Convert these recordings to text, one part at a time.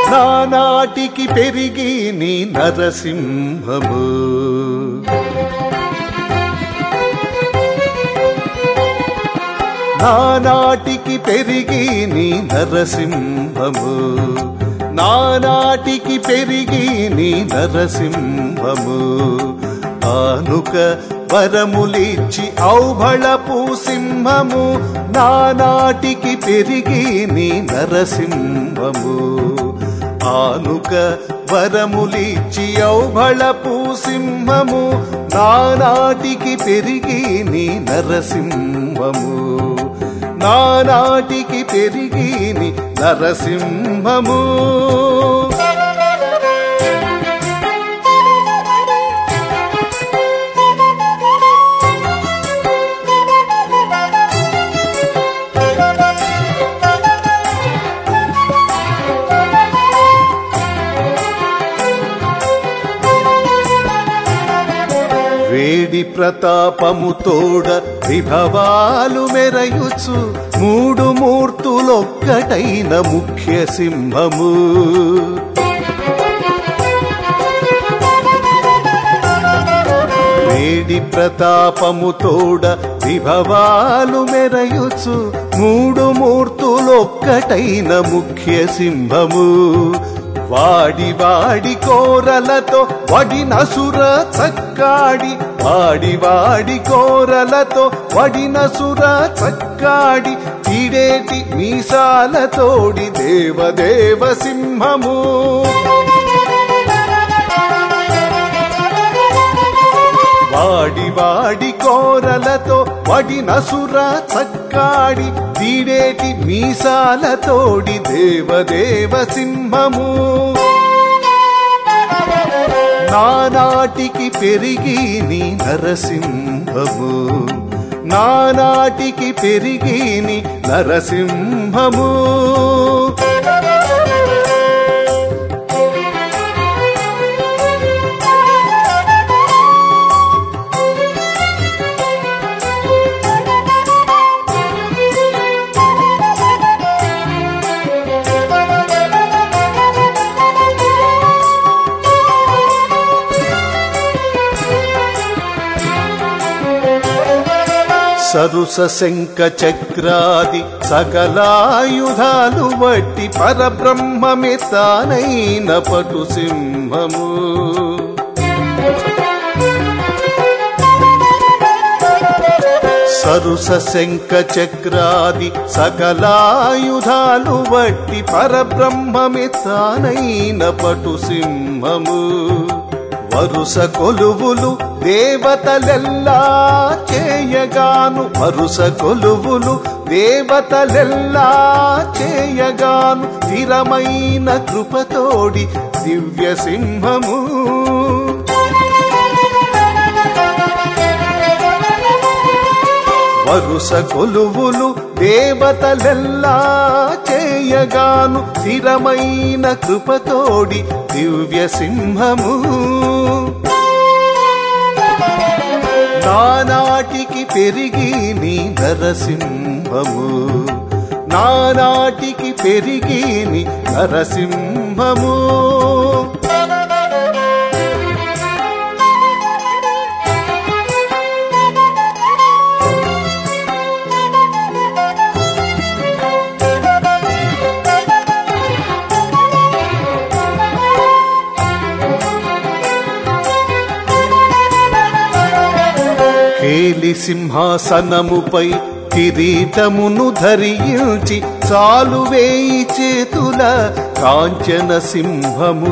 నానాటికి పెరిగి నీ నరసింహము నానాటికి పెరిగి నీ నరసింహము నానాటికి పెరిగి నీ నరసింహము ఆనుక వరములిచ్చి ఔభళపు సింహము నానాటికి పెరిగి నీ నరసింహము ఆనుక వరములిచ్చి ఔభళపు సింహము నానాటికి పెరిగి నీ నరసింహము నానాటికి పెరిగి నీ నరసింహము వేడి ప్రతాపము తోడ విభవాలు మెరయుచు మూడు మూర్తులొక్కటైన ముఖ్య సింహము వేడి ప్రతాపము తోడ విభవాలు మెరయుచు మూడు మూర్తులొక్కటైన ముఖ్య సింహము వాడి వాడి కోరలతో వడినసుర చక్కాడి వాడి వాడి కోరలతో వడినసుర చక్కాడి తీడేటి మీసాలతోడి దేవదేవ సింహము వాడి వాడి కోరలతో వడినసుర చక్కాడి తీడేటి మీసాలతోడి దేవదేవ సింహము నానాటికి పెరిగి నీ నరసింహము నానాటికి పెరిగి నీ నరసింహము సరుస శంఖ చక్రాది సకలాయుధాలు వట్టి పరబ్రహ్మమే తానైన పటు సింహము సరుస శంఖ చక్రాది సకలాయుధాలు వట్టి పరబ్రహ్మమే తానైన పటు సింహము వరుస కొలువులు దేవతలెల్లా చేయగాను వరుస కొలువులు దేవతలెల్లా చేయగాను స్థిరమైన కృపతోడి దివ్య సింహము వరుస కొలువులు దేవతలెల్లా చేయగాను స్థిరమైన కృపతోడి దివ్య సింహము నానాటికి పెరిగి నీ నరసింహము నానాటికి పెరిగి నీ నరసింహము కేలి సింహాసనముపై కిరీటమును ధరించి చాలు వేయి చేతుల కాంచన సింహము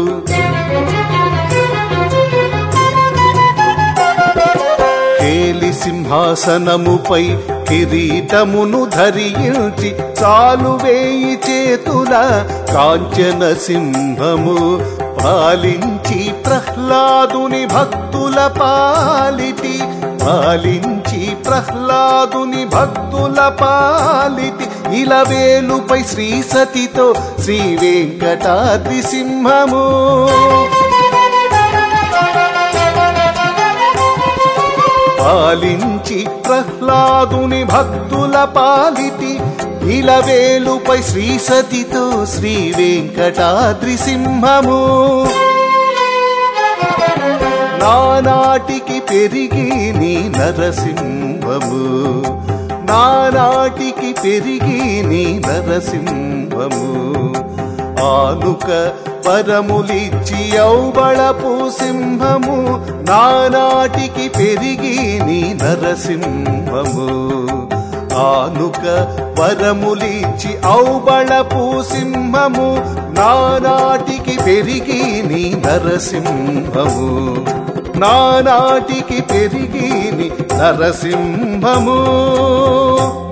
కేలి సింహాసనముపై కిరీటమును ధరించి చాలు వేయి చేతుల కాంచన సింహము పాలించి ప్రహ్లాదుని భక్తుల పాలిటి పాలించి ప్రహ్లాదుని భక్తుల పాలిటి ఇలవేలుపై శ్రీ సతితో శ్రీ వెంకటాద్రి సింహము పాలించి ప్రహ్లాదుని భక్తుల పాలిటి ఇలవేలుపై శ్రీ సతితో శ్రీ వెంకటాద్రి సింహము నానాటికి పెరిగి నీ నరసింహము నానాటికి పెరిగి నీ నరసింహము ఆలుక పరములిచ్చి ఔబళపు సింహము నానాటికి పెరిగి నీ నరసింహము ఆనుక వరములిచ్చి ఔబళపు సింహము నానాటికి పెరిగి నీ నరసింహము నానాటికి పెరిగి నీ నరసింహము